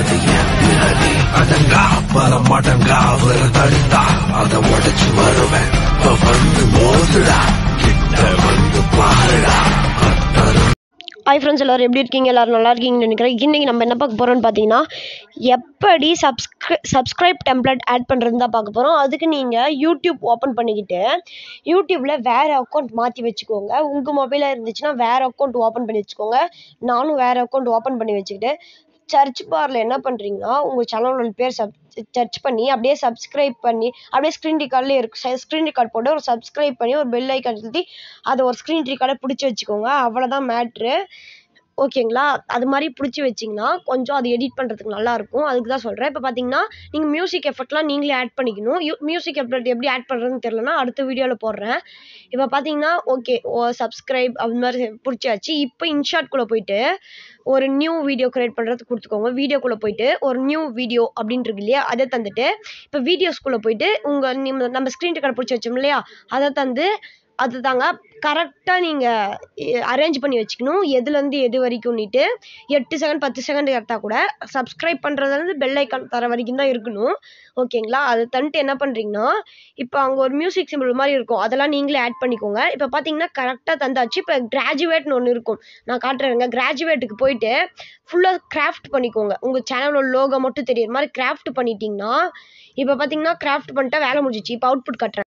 அது என் பிறவி அடங்கா பல மடங்கா அவரை தடுத்தா அதை உடைச்சு வருவேன் இப்ப வந்து மோதுடா கிட்ட வந்து பாருடா அத்தரும் ஹாய் ஃப்ரெண்ட்ஸ் எல்லோரும் எப்படி இருக்கீங்க எல்லோரும் நல்லா இருக்கீங்கன்னு நினைக்கிறேன் இன்றைக்கி நம்ம என்ன பார்க்க போகிறோம்னு பார்த்தீங்கன்னா எப்படி சப்ஸ்க்ரை சப்ஸ்கிரைப் டெம்ப்ளேட் ஆட் பண்ணுறது தான் பார்க்க போகிறோம் அதுக்கு நீங்கள் யூடியூப் ஓப்பன் பண்ணிக்கிட்டு யூடியூப்பில் வேறு அக்கௌண்ட் மாற்றி வச்சுக்கோங்க உங்கள் மொபைலில் இருந்துச்சுன்னா வேறு அக்கௌண்ட் ஓப்பன் பண்ணி வச்சுக்கோங்க நானும் வேறு அக்கௌண்ட் ஓப்பன் பண்ணி வச்சுக்கிட்டு சர்ச் பாரில் என்ன பண்ணுறீங்கன்னா உங்கள் சேனலோட பேர் சப் சர்ச் பண்ணி அப்படியே சப்ஸ்கிரைப் பண்ணி அப்படியே ஸ்க்ரீன் ரெக்கார்ட்லேயே இருக்கும் ஸ்க்ரீன் ரெக்கார்ட் போட்டு ஒரு சப்ஸ்கிரைப் பண்ணி ஒரு பெல் ஐக்கான் அழுத்தி அதை ஒரு ஸ்க்ரீன் ரெக்கார்டை பிடிச்சி வச்சுக்கோங்க அவ்வளோதான் மேட்ரு ஓகேங்களா அது மாதிரி பிடிச்சி வச்சிங்கன்னா கொஞ்சம் அது எடிட் பண்ணுறதுக்கு நல்லாயிருக்கும் அதுக்கு தான் சொல்கிறேன் இப்போ பார்த்தீங்கன்னா நீங்கள் மியூசிக் எஃபெக்ட்லாம் நீங்களே ஆட் பண்ணிக்கணும் யூ மியூசிக் எஃபெக்ட் எப்படி ஆட் பண்ணுறதுன்னு தெரிலனா அடுத்த வீடியோவில் போடுறேன் இப்போ பார்த்தீங்கன்னா ஓகே ஓ சப்ஸ்கிரைப் அது மாதிரி பிடிச்சாச்சு இப்போ இன்ஷாட்குள்ளே போயிட்டு ஒரு நியூ வீடியோ க்ரியேட் பண்ணுறதுக்கு கொடுத்துக்கோங்க வீடியோக்குள்ளே போயிட்டு ஒரு நியூ வீடியோ அப்படின்ட்டு இருக்கு இல்லையா அதை தந்துட்டு இப்போ வீடியோஸ்குள்ளே போயிட்டு உங்கள் நம்ம நம்ம ஸ்க்ரீன் ரெக்கார்ட் பிடிச்சி வச்சோம் இல்லையா அதை தந்து அது தாங்க கரெக்டாக நீங்கள் அரேஞ்ச் பண்ணி வச்சுக்கணும் எதுலேருந்து எது வரைக்கும்னிட்டு எட்டு செகண்ட் பத்து செகண்ட் எடுத்தால் கூட சப்ஸ்கிரைப் பண்ணுறதுலேருந்து பெல் ஐக்கான் தர வரைக்கும் தான் இருக்கணும் ஓகேங்களா அது தந்துட்டு என்ன பண்ணுறீங்கன்னா இப்போ அங்கே ஒரு மியூசிக் சிம்பிள் மாதிரி இருக்கும் அதெல்லாம் நீங்களே ஆட் பண்ணிக்கோங்க இப்போ பார்த்தீங்கன்னா கரெக்டாக தந்தாச்சு இப்போ கிராஜுவேட்னு ஒன்று இருக்கும் நான் காட்டுறேங்க கிராஜுவேட்டுக்கு போயிட்டு ஃபுல்லாக கிராஃப்ட் பண்ணிக்கோங்க உங்கள் சேனலோட லோகோ மட்டும் தெரியுற மாதிரி கிராஃப்ட் பண்ணிட்டீங்கன்னா இப்போ பார்த்தீங்கன்னா கிராஃப்ட் பண்ணிட்டா வேலை முடிஞ்சிச்சு இப்போ அவுட்புட் கட்டுறேன்